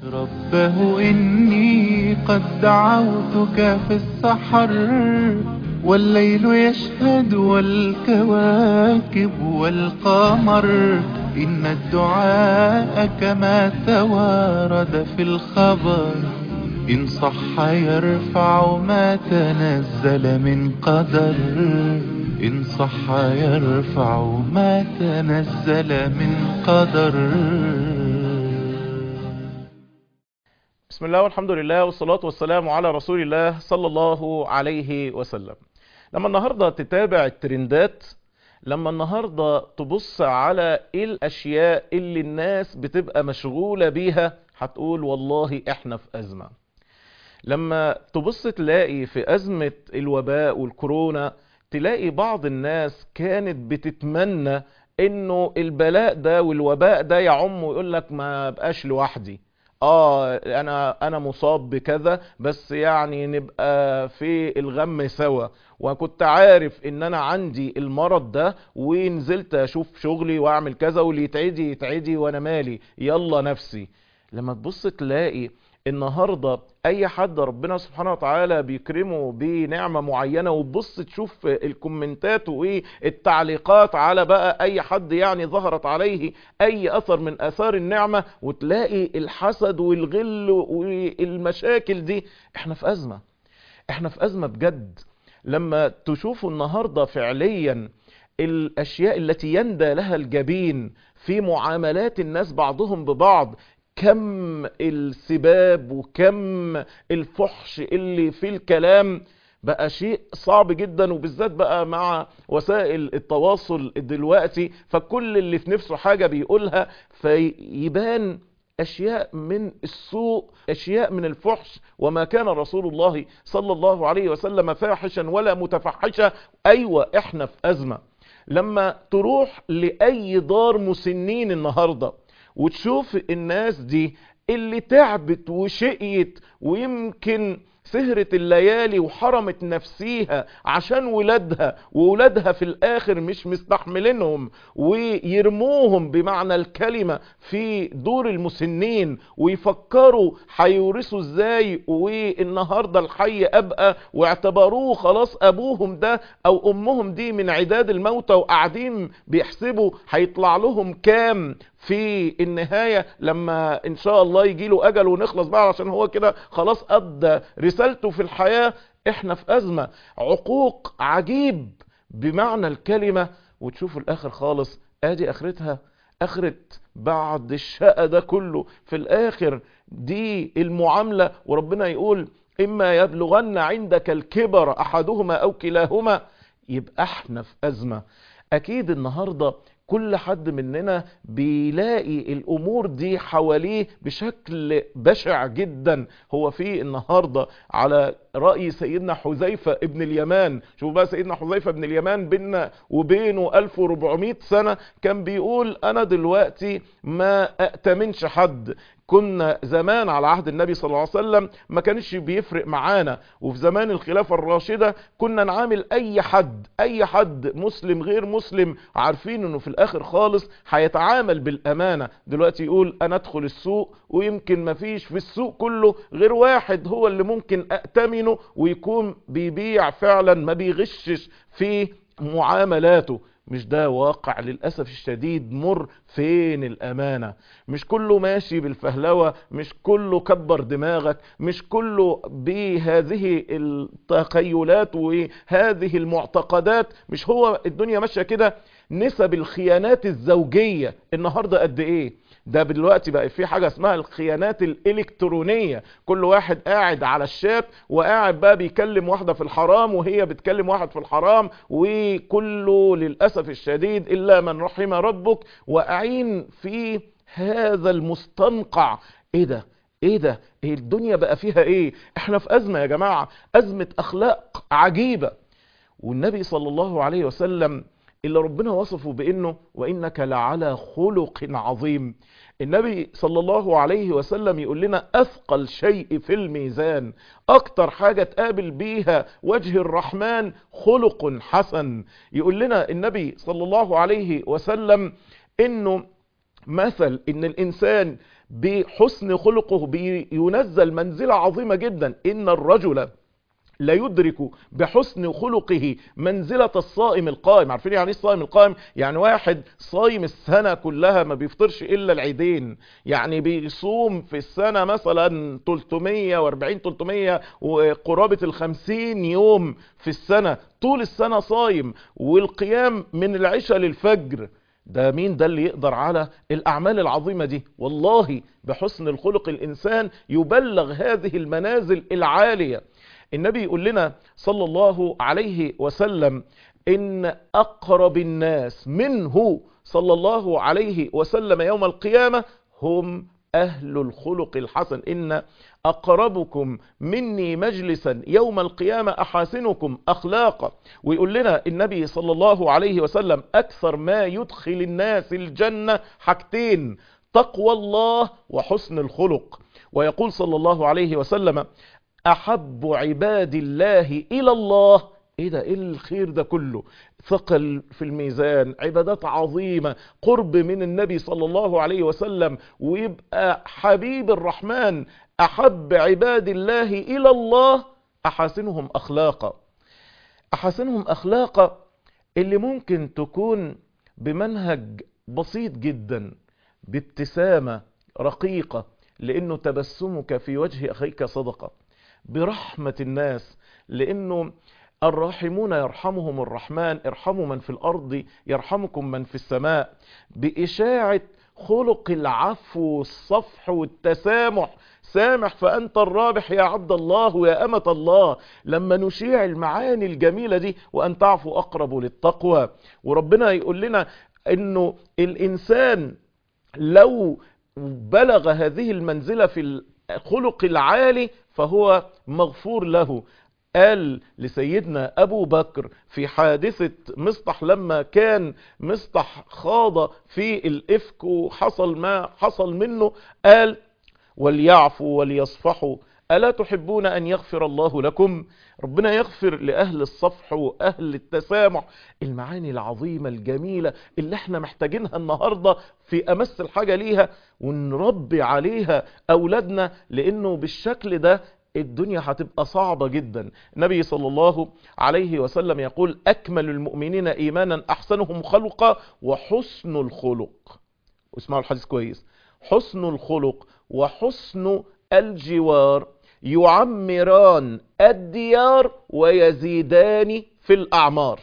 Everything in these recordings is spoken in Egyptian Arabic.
ربه إني قد دعوتك في السحر والليل يشهد والكواكب والقمر إن الدعاء كما توارد في الخبر إن صح يرفع ما تنزل من قدر إن صح يرفع ما تنزل من قدر بسم الله والحمد لله والصلاة والسلام على رسول الله صلى الله عليه وسلم لما النهاردة تتابع الترندات لما النهاردة تبص على ايه الاشياء اللي الناس بتبقى مشغولة بيها هتقول والله احنا في ازمة لما تبص تلاقي في ازمة الوباء والكورونا تلاقي بعض الناس كانت بتتمنى انه البلاء ده والوباء ده يعم ويقول لك ما بقاش لوحدي اه انا انا مصاب بكذا بس يعني نبقى في الغم سوا وكنت عارف ان انا عندي المرض ده ونزلت اشوف شغلي واعمل كذا واللي يتعدي يتعدي وانا مالي يلا نفسي لما تبص تلاقي النهاردة اي حد ربنا سبحانه وتعالى بيكرمه بنعمة معينة وتبص تشوف الكومنتات والتعليقات على بقى اي حد يعني ظهرت عليه اي اثر من اثار النعمة وتلاقي الحسد والغل والمشاكل دي احنا في ازمة احنا في ازمة بجد لما تشوفوا النهاردة فعليا الاشياء التي يندى لها الجبين في معاملات الناس بعضهم ببعض كم السباب وكم الفحش اللي في الكلام بقى شيء صعب جدا وبالذات بقى مع وسائل التواصل دلوقتي فكل اللي في نفسه حاجة بيقولها فيبان أشياء من السوء أشياء من الفحش وما كان رسول الله صلى الله عليه وسلم فاحشا ولا متفحشا أيوة إحنا في أزمة لما تروح لأي دار مسنين النهاردة وتشوف الناس دي اللي تعبت وشقيت ويمكن سهرت الليالي وحرمت نفسيها عشان ولادها وولادها في الاخر مش مستحملينهم ويرموهم بمعنى الكلمة في دور المسنين ويفكروا هيورثوا ازاي والنهاردة الحي ابقى واعتبروه خلاص ابوهم ده او امهم دي من عداد الموتى وقاعدين بيحسبوا هيطلع لهم كام في النهاية لما ان شاء الله يجي له اجل ونخلص بقى عشان هو كده خلاص قد رسالته في الحياة احنا في ازمة عقوق عجيب بمعنى الكلمة وتشوفوا الاخر خالص ادي اخرتها اخرت بعد الشقة ده كله في الاخر دي المعاملة وربنا يقول اما يبلغن عندك الكبر احدهما او كلاهما يبقى احنا في ازمة اكيد النهاردة كل حد مننا بيلاقي الامور دي حواليه بشكل بشع جدا هو في النهاردة على رأي سيدنا حذيفة ابن اليمان شوف بقى سيدنا حذيفة ابن اليمان بيننا وبينه 1400 سنة كان بيقول انا دلوقتي ما اتمنش حد كنا زمان على عهد النبي صلى الله عليه وسلم ما كانش بيفرق معانا وفي زمان الخلافة الراشدة كنا نعامل اي حد اي حد مسلم غير مسلم عارفين انه في الاخر خالص هيتعامل بالامانة دلوقتي يقول انا ادخل السوق ويمكن ما فيش في السوق كله غير واحد هو اللي ممكن اتمنه ويكون بيبيع فعلا ما بيغشش في معاملاته مش ده واقع للأسف الشديد مر فين الأمانة مش كله ماشي بالفهلوة مش كله كبر دماغك مش كله بهذه التخيلات وهذه المعتقدات مش هو الدنيا ماشية كده نسب الخيانات الزوجية النهاردة قد ايه ده دلوقتي بقى في حاجة اسمها الخيانات الالكترونية كل واحد قاعد على الشات وقاعد بقى بيكلم واحدة في الحرام وهي بتكلم واحد في الحرام وكله للأسف الشديد إلا من رحم ربك وقاعين في هذا المستنقع ايه ده ايه ده إيه الدنيا بقى فيها ايه احنا في ازمة يا جماعة ازمة اخلاق عجيبة والنبي صلى الله عليه وسلم اللي ربنا وصفه بانه وانك لعلى خلق عظيم النبي صلى الله عليه وسلم يقول لنا اثقل شيء في الميزان اكتر حاجة تقابل بيها وجه الرحمن خلق حسن يقول لنا النبي صلى الله عليه وسلم انه مثل ان الانسان بحسن خلقه بينزل منزلة عظيمة جدا إن الرجل لا يدرك بحسن خلقه منزلة الصائم القائم عارفين يعني ايه الصائم القائم يعني واحد صايم السنة كلها ما بيفطرش الا العيدين يعني بيصوم في السنة مثلا 340 300 وقرابة الخمسين يوم في السنة طول السنة صايم والقيام من العشاء للفجر ده مين ده اللي يقدر على الأعمال العظيمة دي والله بحسن الخلق الإنسان يبلغ هذه المنازل العالية النبي يقول لنا صلى الله عليه وسلم إن أقرب الناس منه صلى الله عليه وسلم يوم القيامة هم أهل الخلق الحسن إن أقربكم مني مجلسا يوم القيامة أحاسنكم أخلاقا ويقول لنا النبي صلى الله عليه وسلم أكثر ما يدخل الناس الجنة حاجتين تقوى الله وحسن الخلق ويقول صلى الله عليه وسلم أحب عباد الله إلى الله ايه ده ايه الخير ده كله ثقل في الميزان عبادات عظيمة قرب من النبي صلى الله عليه وسلم ويبقى حبيب الرحمن احب عباد الله الى الله احاسنهم اخلاقا احاسنهم اخلاقا اللي ممكن تكون بمنهج بسيط جدا بابتسامة رقيقة لانه تبسمك في وجه اخيك صدقة برحمة الناس لانه الراحمون يرحمهم الرحمن ارحموا من في الارض يرحمكم من في السماء باشاعة خلق العفو والصفح والتسامح سامح فأنت الرابح يا عبد الله ويا أمة الله لما نشيع المعاني الجميلة دي وأن تعفو أقرب للتقوى وربنا يقول لنا أنه الإنسان لو بلغ هذه المنزلة في الخلق العالي فهو مغفور له قال لسيدنا أبو بكر في حادثة مصطح لما كان مصطح خاض في الإفك وحصل ما حصل منه قال وليعفوا وليصفحوا ألا تحبون أن يغفر الله لكم ربنا يغفر لأهل الصفح وأهل التسامح المعاني العظيمة الجميلة اللي احنا محتاجينها النهاردة في أمس الحاجة ليها ونربي عليها أولادنا لأنه بالشكل ده الدنيا هتبقى صعبة جدا النبي صلى الله عليه وسلم يقول أكمل المؤمنين إيمانا أحسنهم خلقا وحسن الخلق واسمعوا الحديث كويس حسن الخلق وحسن الجوار يعمران الديار ويزيدان في الأعمار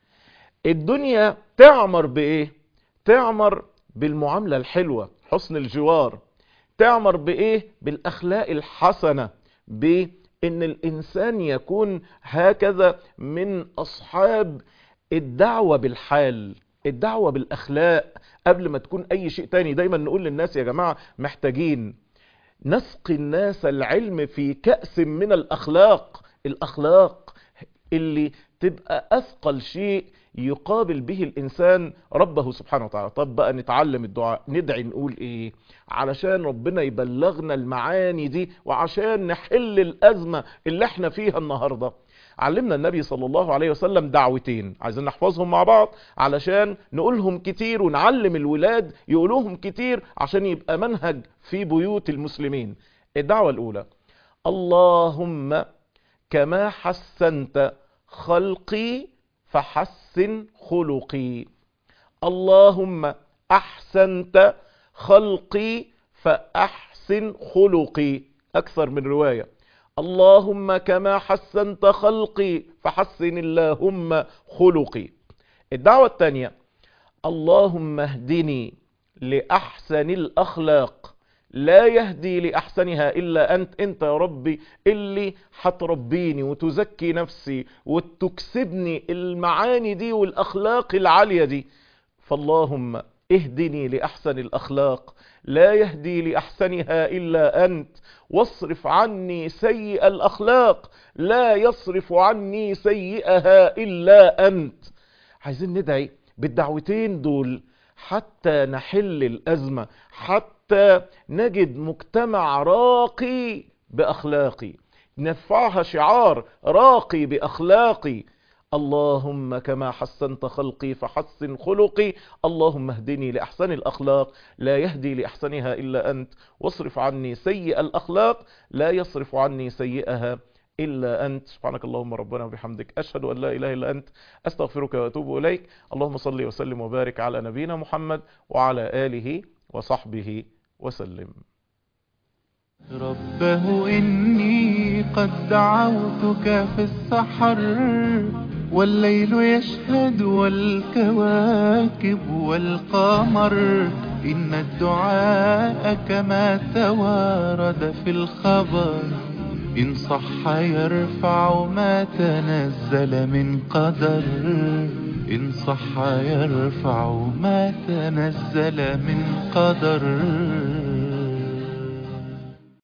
الدنيا تعمر بإيه؟ تعمر بالمعاملة الحلوة حسن الجوار تعمر بإيه؟ بالأخلاق الحسنة بأن الإنسان يكون هكذا من أصحاب الدعوة بالحال الدعوة بالأخلاق قبل ما تكون أي شيء تاني دايما نقول للناس يا جماعة محتاجين نسقي الناس العلم في كأس من الأخلاق الأخلاق اللي تبقى أثقل شيء يقابل به الإنسان ربه سبحانه وتعالى طب بقى نتعلم الدعاء ندعي نقول إيه علشان ربنا يبلغنا المعاني دي وعشان نحل الأزمة اللي احنا فيها النهاردة علمنا النبي صلى الله عليه وسلم دعوتين عايزين نحفظهم مع بعض علشان نقولهم كتير ونعلم الولاد يقولوهم كتير عشان يبقى منهج في بيوت المسلمين الدعوة الأولى اللهم كما حسنت خلقي فحسن خلقي اللهم أحسنت خلقي فأحسن خلقي أكثر من رواية اللهم كما حسنت خلقي فحسن اللهم خلقي الدعوة الثانية اللهم اهدني لأحسن الأخلاق لا يهدي لأحسنها إلا أنت أنت يا ربي اللي هتربيني وتزكي نفسي وتكسبني المعاني دي والأخلاق العالية دي فاللهم اهدني لأحسن الأخلاق لا يهدي لأحسنها إلا أنت واصرف عني سيء الأخلاق لا يصرف عني سيئها إلا أنت عايزين ندعي بالدعوتين دول حتى نحل الأزمة حتى نجد مجتمع راقي بأخلاقي نرفعها شعار راقي بأخلاقي اللهم كما حسنت خلقي فحسن خلقي اللهم اهدني لأحسن الأخلاق لا يهدي لأحسنها إلا أنت واصرف عني سيء الأخلاق لا يصرف عني سيئها إلا أنت سبحانك اللهم ربنا وبحمدك أشهد أن لا إله إلا أنت أستغفرك وأتوب إليك اللهم صل وسلم وبارك على نبينا محمد وعلى آله وصحبه وسلم ربه إني قد دعوتك في السحر والليل يشهد والكواكب والقمر إن الدعاء كما توارد في الخبر إن صح يرفع ما تنزل من قدر إن صح يرفع ما تنزل من قدر